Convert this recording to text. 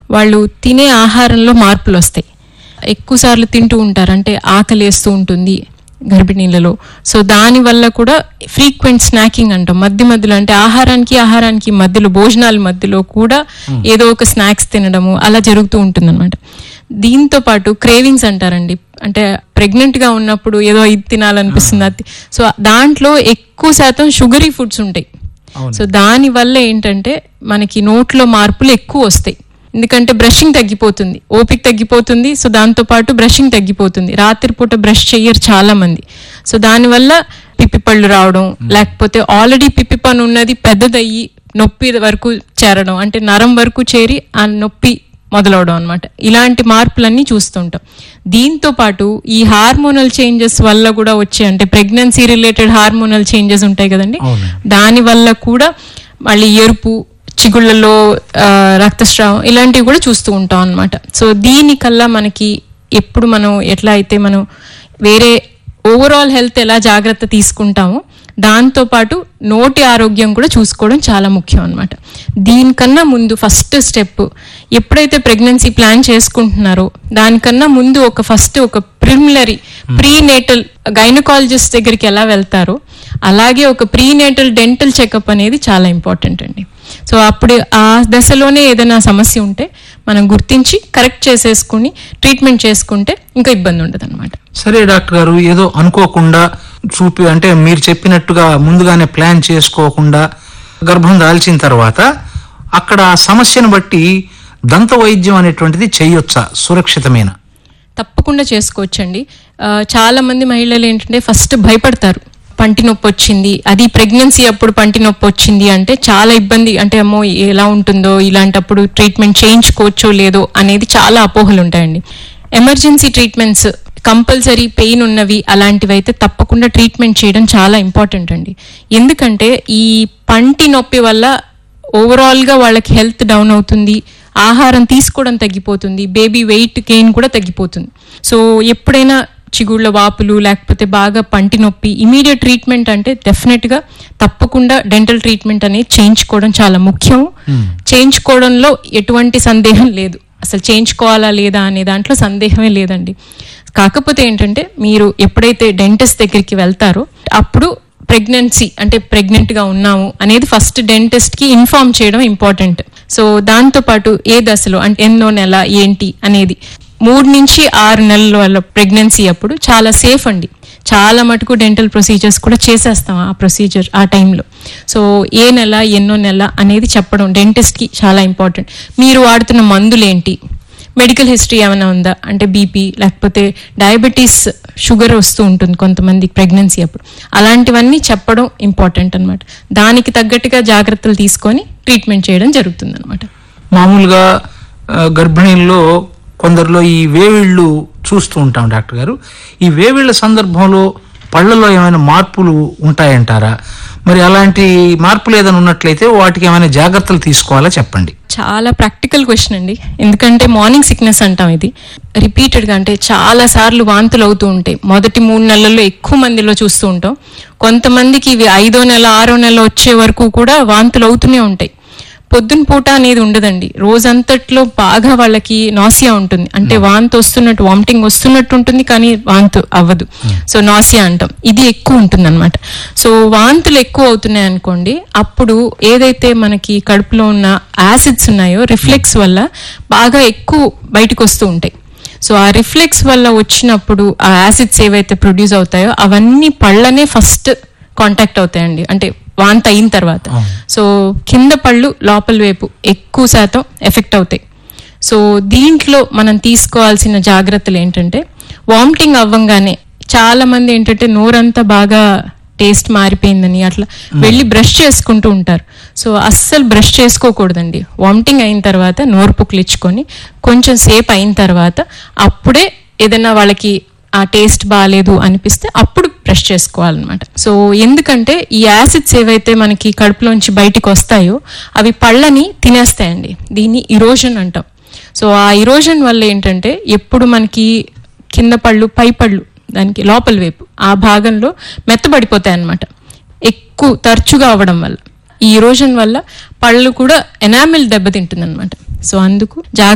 వాళ్ళు తినే ఆహారంలో మార్పులు వస్తాయి ఎక్కువ సార్లు తింటూ ఉంటారు అంటే ఆకలి వేస్తూ ఉంటుంది గర్భిణీలలో సో దాని వల్ల కూడా ఫ్రీక్వెంట్ స్నాకింగ్ అంటాం మధ్య మధ్యలో అంటే ఆహారానికి ఆహారానికి మధ్యలో భోజనాల మధ్యలో కూడా ఏదో ఒక స్నాక్స్ తినడము అలా జరుగుతూ ఉంటుంది అనమాట దీంతో పాటు క్రేవింగ్స్ అంటారండి అంటే ప్రెగ్నెంట్ గా ఉన్నప్పుడు ఏదో ఇది తినాలనిపిస్తుంది అది సో దాంట్లో ఎక్కువ శాతం షుగరీ ఫుడ్స్ ఉంటాయి సో దాని వల్ల ఏంటంటే మనకి నోట్లో మార్పులు ఎక్కువ వస్తాయి ఎందుకంటే బ్రషింగ్ తగ్గిపోతుంది ఓపిక తగ్గిపోతుంది సో దాంతో పాటు బ్రషింగ్ తగ్గిపోతుంది రాత్రిపూట బ్రష్ చెయ్యరు చాలా మంది సో దానివల్ల పిప్పి పళ్ళు రావడం లేకపోతే ఆల్రెడీ పిప్పి పన్ను ఉన్నది పెద్దదయ్యి నొప్పి వరకు చేరడం అంటే నరం వరకు చేరి ఆ నొప్పి మొదలవడం అనమాట ఇలాంటి మార్పులన్నీ చూస్తుంటాం దీంతో పాటు ఈ హార్మోనల్ చేంజెస్ వల్ల కూడా వచ్చే అంటే ప్రెగ్నెన్సీ రిలేటెడ్ హార్మోనల్ చేంజెస్ ఉంటాయి కదండి దాని వల్ల కూడా మళ్ళీ ఎరుపు చిగుళ్ళలో ఆ, రక్తస్రావం ఇలాంటివి కూడా చూస్తూ ఉంటాం అనమాట సో దీనికల్లా మనకి ఎప్పుడు మనం ఎట్లా అయితే మనం వేరే ఓవరాల్ హెల్త్ ఎలా జాగ్రత్త తీసుకుంటామో దాంతో పాటు నోటి ఆరోగ్యం కూడా చూసుకోవడం చాలా ముఖ్యం అనమాట దీనికన్నా ముందు ఫస్ట్ స్టెప్ ఎప్పుడైతే ప్రెగ్నెన్సీ ప్లాన్ చేసుకుంటున్నారో దానికన్నా ముందు ఒక ఫస్ట్ ఒక ప్రిమిలరీ ప్రీనేటల్ గైనకాలజిస్ట్ దగ్గరికి ఎలా వెళ్తారో అలాగే ఒక ప్రీనేటల్ డెంటల్ చెకప్ అనేది చాలా ఇంపార్టెంట్ అండి సో అప్పుడు ఆ దశలోనే ఏదైనా సమస్య ఉంటే మనం గుర్తించి కరెక్ట్ చేసేసుకుని ట్రీట్మెంట్ చేసుకుంటే ఇంకా ఇబ్బంది ఉండదు అనమాట సరే డాక్టర్ గారు ఏదో అనుకోకుండా చూపి అంటే మీరు చెప్పినట్టుగా ముందుగానే ప్లాన్ చేసుకోకుండా గర్భం దాల్చిన తర్వాత అక్కడ ఆ సమస్యను బట్టి దంత వైద్యం అనేటువంటిది చేయొచ్చా సురక్షితమైన తప్పకుండా చేసుకోవచ్చండి ఆ, చాలా మంది మహిళలు ఏంటంటే ఫస్ట్ భయపడతారు పంటి నొప్పి వచ్చింది అది ప్రెగ్నెన్సీ అప్పుడు పంటి నొప్పి వచ్చింది అంటే చాలా ఇబ్బంది అంటే అమ్మో ఎలా ఉంటుందో ఇలాంటప్పుడు ట్రీట్మెంట్ చేయించుకోవచ్చో లేదో అనేది చాలా అపోహలు ఉంటాయండి ఎమర్జెన్సీ ట్రీట్మెంట్స్ కంపల్సరీ పెయిన్ ఉన్నవి అలాంటివి అయితే తప్పకుండా ట్రీట్మెంట్ చేయడం చాలా ఇంపార్టెంట్ అండి ఎందుకంటే ఈ పంటి నొప్పి వల్ల ఓవరాల్ గా వాళ్ళకి హెల్త్ డౌన్ అవుతుంది ఆహారం తీసుకోవడం తగ్గిపోతుంది బేబీ వెయిట్ గెయిన్ కూడా తగ్గిపోతుంది సో ఎప్పుడైనా చిగుళ్ళ వాపులు లేకపోతే బాగా పంటి నొప్పి ఇమీడియట్ ట్రీట్మెంట్ అంటే డెఫినెట్ గా తప్పకుండా డెంటల్ ట్రీట్మెంట్ అనేది చేయించుకోవడం చాలా ముఖ్యం చేయించుకోవడంలో ఎటువంటి సందేహం లేదు అసలు చేయించుకోవాలా లేదా అనే దాంట్లో సందేహమే లేదండి కాకపోతే ఏంటంటే మీరు ఎప్పుడైతే డెంటిస్ట్ దగ్గరికి వెళ్తారో అప్పుడు ప్రెగ్నెన్సీ అంటే ప్రెగ్నెంట్ గా ఉన్నాము అనేది ఫస్ట్ డెంటిస్ట్ కి ఇన్ఫార్మ్ చేయడం ఇంపార్టెంట్ సో దాంతో పాటు ఏ దశలో అంటే ఎన్నో నెల ఏంటి అనేది మూడు నుంచి ఆరు నెలల వల్ల ప్రెగ్నెన్సీ అప్పుడు చాలా సేఫ్ అండి చాలా మటుకు డెంటల్ ప్రొసీజర్స్ కూడా చేసేస్తాం ఆ ప్రొసీజర్ ఆ టైంలో సో ఏ నెల ఎన్నో నెల అనేది చెప్పడం డెంటిస్ట్ కి చాలా ఇంపార్టెంట్ మీరు వాడుతున్న మందులు ఏంటి మెడికల్ హిస్టరీ ఏమైనా ఉందా అంటే బీపీ లేకపోతే డయాబెటీస్ షుగర్ వస్తూ ఉంటుంది కొంతమంది ప్రెగ్నెన్సీ అప్పుడు అలాంటివన్నీ చెప్పడం ఇంపార్టెంట్ అన్నమాట దానికి తగ్గట్టుగా జాగ్రత్తలు తీసుకొని ట్రీట్మెంట్ చేయడం జరుగుతుంది అనమాట మామూలుగా ఆ, గర్భిణీల్లో కొందరిలో ఈ వేవిళ్ళు చూస్తూ ఉంటాం డాక్టర్ గారు ఈ వేవిళ్ళ సందర్భంలో పళ్ళలో ఏమైనా మార్పులు ఉంటాయంటారా మరి అలాంటి మార్పులు ఏదైనా ఉన్నట్లయితే వాటికి ఏమైనా జాగ్రత్తలు తీసుకోవాలా చెప్పండి చాలా ప్రాక్టికల్ క్వశ్చన్ అండి ఎందుకంటే మార్నింగ్ సిక్నెస్ అంటాం ఇది రిపీటెడ్ గా అంటే చాలా సార్లు వాంతులు అవుతూ ఉంటాయి మొదటి మూడు నెలల్లో ఎక్కువ మందిలో చూస్తూ ఉంటాం కొంతమందికి ఇవి ఐదో నెల ఆరో నెల వచ్చే వరకు కూడా వాంతులు అవుతూనే ఉంటాయి పొద్దున పూట అనేది ఉండదండి రోజంతట్లో బాగా వాళ్ళకి నాసియా ఉంటుంది అంటే వాంతి వస్తున్నట్టు వామిటింగ్ వస్తున్నట్టు ఉంటుంది కానీ వాంతు అవ్వదు సో నాసియా అంటాం ఇది ఎక్కువ ఉంటుంది అనమాట సో వాంతులు ఎక్కువ అవుతున్నాయి అనుకోండి అప్పుడు ఏదైతే మనకి కడుపులో ఉన్న యాసిడ్స్ ఉన్నాయో రిఫ్లెక్స్ వల్ల బాగా ఎక్కువ బయటకు వస్తూ ఉంటాయి సో ఆ రిఫ్లెక్స్ వల్ల వచ్చినప్పుడు ఆ యాసిడ్స్ ఏవైతే ప్రొడ్యూస్ అవుతాయో అవన్నీ పళ్ళనే ఫస్ట్ కాంటాక్ట్ అవుతాయండి అంటే వాంత అయిన తర్వాత సో కింద పళ్ళు లోపల వైపు ఎక్కువ శాతం ఎఫెక్ట్ అవుతాయి సో దీంట్లో మనం తీసుకోవాల్సిన జాగ్రత్తలు ఏంటంటే వామిటింగ్ అవ్వంగానే చాలా మంది ఏంటంటే నోరంతా బాగా టేస్ట్ మారిపోయిందని అట్లా వెళ్ళి బ్రష్ చేసుకుంటూ ఉంటారు సో అస్సలు బ్రష్ చేసుకోకూడదండి వామిటింగ్ అయిన తర్వాత నోరు పుక్లిచ్చుకొని కొంచెం సేపు అయిన తర్వాత అప్పుడే ఏదైనా వాళ్ళకి ఆ టేస్ట్ బాగాలేదు అనిపిస్తే అప్పుడు బ్రష్ చేసుకోవాలన్నమాట సో ఎందుకంటే ఈ యాసిడ్స్ ఏవైతే మనకి కడుపులోంచి బయటికి వస్తాయో అవి పళ్ళని తినేస్తాయండి దీన్ని ఇరోజన్ అంటాం సో ఆ ఇరోజన్ వల్ల ఏంటంటే ఎప్పుడు మనకి కింద పళ్ళు పై పళ్ళు దానికి లోపల వైపు ఆ భాగంలో మెత్తబడిపోతాయి అన్నమాట ఎక్కువ తరచుగా అవ్వడం వల్ల ఈ ఇరోజన్ వల్ల పళ్ళు కూడా ఎనామిల్ దెబ్బతింటుంది అనమాట సో అందుకు జాగ్రత్త